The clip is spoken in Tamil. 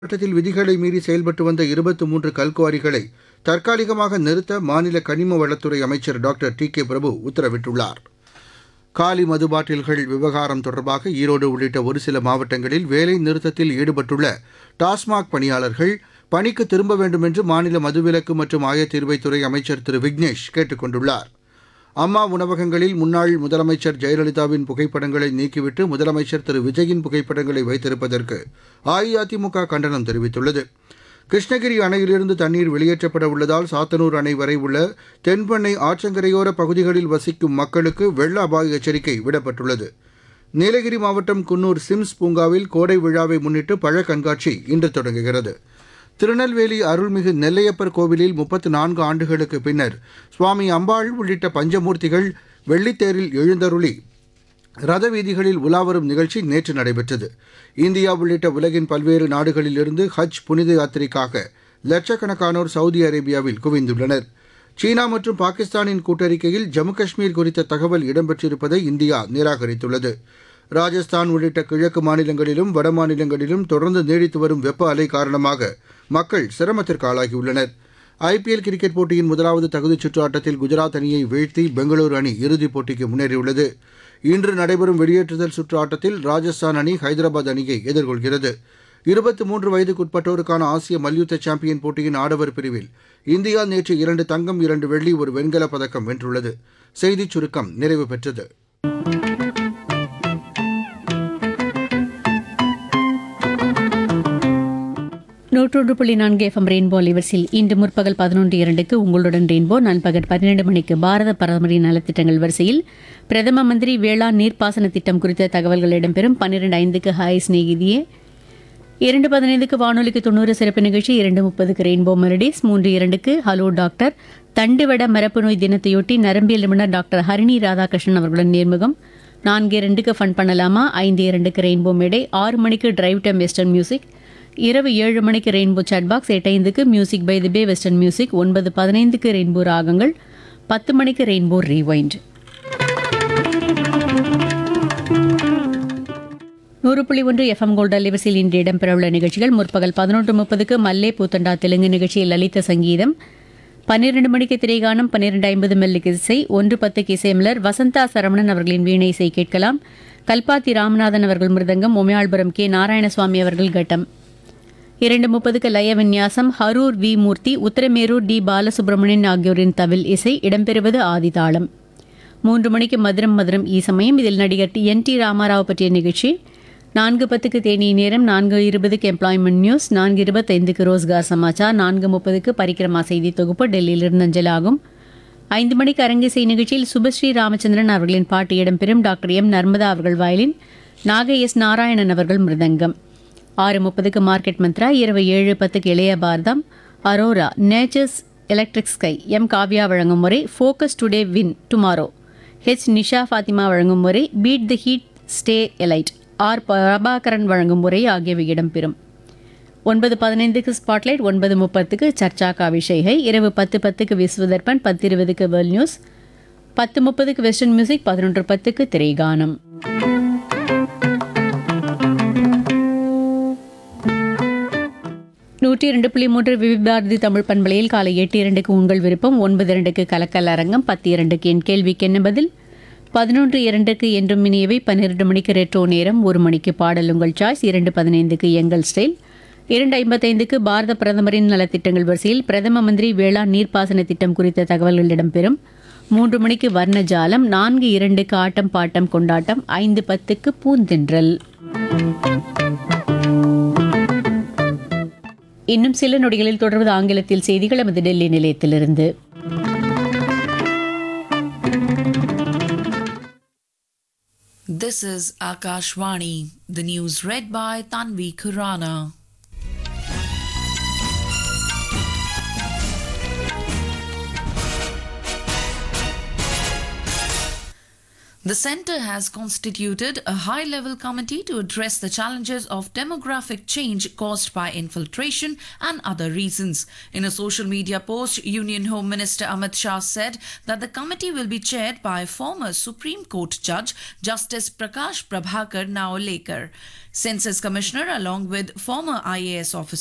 மாவட்டத்தில் விதிகளை மீறி செயல்பட்டு வந்த இருபத்து மூன்று கல்குவாரிகளை தற்காலிகமாக நிறுத்த மாநில கனிம வளத்துறை அமைச்சர் டாக்டர் டி கே பிரபு உத்தரவிட்டுள்ளார் காலி மது பாட்டில்கள் விவகாரம் தொடர்பாக ஈரோடு உள்ளிட்ட ஒரு சில மாவட்டங்களில் வேலை நிறுத்தத்தில் ஈடுபட்டுள்ள டாஸ்மாக் பணியாளர்கள் பணிக்கு திரும்ப வேண்டும் என்று மாநில மதுவிலக்கு மற்றும் ஆயத்தீர்வைத்துறை அமைச்சர் திரு விக்னேஷ் கேட்டுக் கொண்டுள்ளார் அம்மா உணவகங்களில் முன்னாள் முதலமைச்சர் ஜெயலலிதாவின் புகைப்படங்களை நீக்கிவிட்டு முதலமைச்சர் திரு விஜயின் புகைப்படங்களை வைத்திருப்பதற்கு அஇஅதிமுக கண்டனம் தெரிவித்துள்ளது கிருஷ்ணகிரி அணையிலிருந்து தண்ணீர் வெளியேற்றப்பட உள்ளதால் சாத்தனூர் அணை வரை உள்ள தென்பெண்ணை ஆற்றங்கரையோர பகுதிகளில் வசிக்கும் மக்களுக்கு வெள்ள அபாய எச்சரிக்கை விடப்பட்டுள்ளது நீலகிரி மாவட்டம் குன்னூர் சிம்ஸ் பூங்காவில் கோடை விழாவை முன்னிட்டு பழ கண்காட்சி இன்று தொடங்குகிறது திருநெல்வேலி அருள்மிகு நெல்லையப்பர் கோவிலில் முப்பத்து நான்கு ஆண்டுகளுக்கு பின்னர் சுவாமி அம்பாள் உள்ளிட்ட பஞ்சமூர்த்திகள் வெள்ளித்தேரில் எழுந்தருளி ரத வீதிகளில் உலாவரும் நிகழ்ச்சி நேற்று நடைபெற்றது இந்தியா உள்ளிட்ட உலகின் பல்வேறு நாடுகளிலிருந்து ஹஜ் புனித யாத்திரைக்காக லட்சக்கணக்கானோர் சவுதி அரேபியாவில் குவிந்துள்ளனர் சீனா மற்றும் பாகிஸ்தானின் கூட்டறிக்கையில் ஜம்மு காஷ்மீர் குறித்த தகவல் இடம்பெற்றிருப்பதை இந்தியா நிராகரித்துள்ளது ராஜஸ்தான் உள்ளிட்ட கிழக்கு மாநிலங்களிலும் வட மாநிலங்களிலும் தொடர்ந்து நீடித்து வரும் வெப்ப அலை காரணமாக மக்கள் சிரமத்திற்கு ஆளாகியுள்ளனர் ஐபிஎல் கிரிக்கெட் போட்டியின் முதலாவது தகுதிச் சுற்று ஆட்டத்தில் குஜராத் அணியை வீழ்த்தி பெங்களூரு அணி இறுதிப் போட்டிக்கு முன்னேறியுள்ளது இன்று நடைபெறும் வெளியேற்றுதல் சுற்று ஆட்டத்தில் ராஜஸ்தான் அணி ஹைதராபாத் அணியை எதிர்கொள்கிறது இருபத்தி மூன்று வயதுக்குட்பட்டோருக்கான ஆசிய மல்யுத்த சாம்பியன் போட்டியின் ஆடவர் பிரிவில் இந்தியா நேற்று இரண்டு தங்கம் இரண்டு வெள்ளி ஒரு வெண்கலப் பதக்கம் வென்றுள்ளது செய்திச் சுருக்கம் நிறைவு பெற்றது நூற்றொன்று புள்ளி நான்கு எஃப்எம் ரெயின்போ லிவர்ஸில் இன்று முற்பகல் பதினொன்று இரண்டுக்கு உங்களுடன் ரெயின்போ நண்பகல் பன்னிரண்டு மணிக்கு பாரத பிரதமரின் நலத்திட்டங்கள் வரிசையில் பிரதம மந்திரி வேளாண் நீர்ப்பாசன திட்டம் குறித்த தகவல்கள் இடம்பெறும் பன்னிரண்டு ஐந்துக்கு ஹாய் சிநேகிதியே இரண்டு பதினைந்துக்கு வானொலிக்கு தொண்ணூறு சிறப்பு நிகழ்ச்சி இரண்டு முப்பதுக்கு ரெயின்போ மெலடிஸ் மூன்று இரண்டுக்கு ஹலோ டாக்டர் தண்டுவட மரப்பு நோய் தினத்தையொட்டி நரம்பியல் நிபுணர் டாக்டர் ஹரிணி ராதாகிருஷ்ணன் அவர்களுடன் நேர்முகம் நான்கு இரண்டுக்கு ஃபன் பண்ணலாமா ஐந்து இரண்டுக்கு ரெயின்போ மேடை ஆறு மணிக்கு டிரைவ் டைம் வெஸ்டர்ன் மியூசிக் இரவு ஏழு மணிக்கு ரெயின்போ சாட் பாக்ஸ் எட்டு ஐந்துக்கு music by the bay western music ஒன்பது பதினைந்துக்கு ரெயின்போ ராகங்கள் பத்து மணிக்கு ரெயின்போ ரீவைண்ட் நூறு புள்ளி ஒன்று எஃப்எம் கோல்ட் அலைவரிசையில் இன்று இடம்பெறவுள்ள நிகழ்ச்சிகள் முற்பகல் பதினொன்று முப்பதுக்கு மல்லே பூத்தண்டா தெலுங்கு நிகழ்ச்சியில் லலித சங்கீதம் பன்னிரண்டு மணிக்கு திரைகானம் பன்னிரண்டு ஐம்பது மெல்லுக்கு இசை ஒன்று பத்துக்கு இசையமலர் வசந்தா சரவணன் அவர்களின் வீணை இசை கேட்கலாம் கல்பாத்தி ராமநாதன் அவர்கள் மிருதங்கம் உமையாள்புரம் கே நாராயணசுவாமி அவர்கள் கட்டம் இரண்டு முப்பதுக்கு லய விந்யாசம் ஹரூர் வி மூர்த்தி உத்தரமேரூர் டி பாலசுப்ரமணியன் ஆகியோரின் தவில் இசை இடம்பெறுவது ஆதிதாளம் மூன்று மணிக்கு மதுரம் மதுரம் ஈ சமயம் இதில் நடிகர் டி என் டி ராமாராவ் பற்றிய நிகழ்ச்சி நான்கு பத்துக்கு தேனி நேரம் நான்கு இருபதுக்கு எம்ப்ளாய்மெண்ட் நியூஸ் நான்கு இருபத்தைந்துக்கு ரோஸ்கார் சமாச்சார் நான்கு முப்பதுக்கு பரிக்கிரமா செய்தி தொகுப்பு டெல்லியிலிருந்து அஞ்சலாகும் ஐந்து மணிக்கு அரங்கிசை நிகழ்ச்சியில் சுபஸ்ரீ ராமச்சந்திரன் அவர்களின் பாட்டு இடம்பெறும் டாக்டர் எம் நர்மதா அவர்கள் வயலின் நாகை எஸ் நாராயணன் அவர்கள் மிருதங்கம் ஆறு முப்பதுக்கு மார்க்கெட் மந்த்ரா இரவு ஏழு பத்துக்கு இளைய பாரதம் Aurora nature's electric sky M Kavya வழங்கும் முறை focus today win tomorrow H Nisha Fathima வழங்கும் முறை beat the heat stay elite R Prabhakaran வழங்கும் முறை ஆகியவை இடம்பெறும் ஒன்பது பதினைந்துக்கு ஸ்பாட்லைட் ஒன்பது முப்பத்துக்கு சர்ச்சா காவிஷைகை இரவு பத்து பத்துக்கு விஸ்வதர்பன் பத்து இருபதுக்கு வேர்ல்ட் நியூஸ் பத்து முப்பதுக்கு வெஸ்டர்ன் மியூசிக் பதினொன்று பத்துக்கு திரைகானம் நூற்றி இரண்டு புள்ளி மூன்று விபாரதி தமிழ் பண்பலையில் காலை எட்டு இரண்டுக்கு உங்கள் விருப்பம் ஒன்பது இரண்டுக்கு கலக்கல் அரங்கம் பத்து இரண்டுக்கு என் கேள்விக்கு என்ன பதில் பதினொன்று இரண்டுக்கு என்றும் இனியவை பன்னிரண்டு மணிக்கு ரெட்ரோ நேரம் ஒரு மணிக்கு பாடல் உங்கள் சாய்ஸ் இரண்டு பதினைந்துக்கு எங்கள் ஸ்டைல் இரண்டு ஐம்பத்தைந்துக்கு பாரத பிரதமரின் நலத்திட்டங்கள் வரிசையில் பிரதம மந்திரி வேளாண் நீர்ப்பாசன திட்டம் குறித்த தகவல்கள் இடம்பெறும் மூன்று மணிக்கு வர்ணஜாலம் நான்கு இரண்டுக்கு ஆட்டம் பாட்டம் கொண்டாட்டம் ஐந்து பத்துக்கு பூந்தென்றல் இன்னும் சில நொடிகளில் தொடர்வது ஆங்கிலத்தில் செய்திகள் எமது டெல்லி நிலையத்திலிருந்து This is Akashvani, the news read by Tanvi Kurana. The centre has constituted a high level committee to address the challenges of demographic change caused by infiltration and other reasons. In a social media post, Union Home Minister Amit Shah said that the committee will be chaired by former Supreme Court Judge Justice Prakash Prabhakar Naolekar. Census Commissioner, along with former IAS officers,